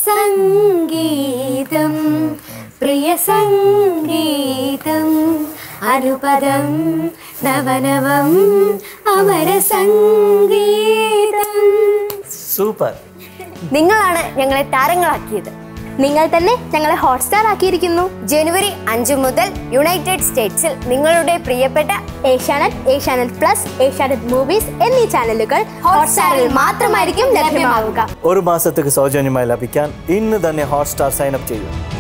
സംഗീതം പ്രിയ സംഗീതം അനുപദം നവനവം അമര സംഗീതം സൂപ്പർ നിങ്ങളാണ് ഞങ്ങളെ താരങ്ങളാക്കിയത് നിങ്ങൾ തന്നെ ഞങ്ങളെ ഹോട്ട്സ്റ്റാർ ആക്കിയിരിക്കുന്നു ജനുവരി അഞ്ച് മുതൽ യുണൈറ്റഡ് സ്റ്റേറ്റ്സിൽ നിങ്ങളുടെ പ്രിയപ്പെട്ട ഏഷ്യാനെറ്റ് ഏഷ്യാനെറ്റ് പ്ലസ് ഏഷ്യാനെറ്റ് മൂവീസ് എന്നീ ചാനലുകൾ ഹോട്ട്സ്റ്റാറിൽ മാത്രമായിരിക്കും ലഭ്യമാവുക ഒരു മാസത്തേക്ക് സൗജന്യമായി ലഭിക്കാൻ ഇന്ന് തന്നെ ഹോട്ട്സ്റ്റാർ സൈൻ അപ്പ് ചെയ്യൂ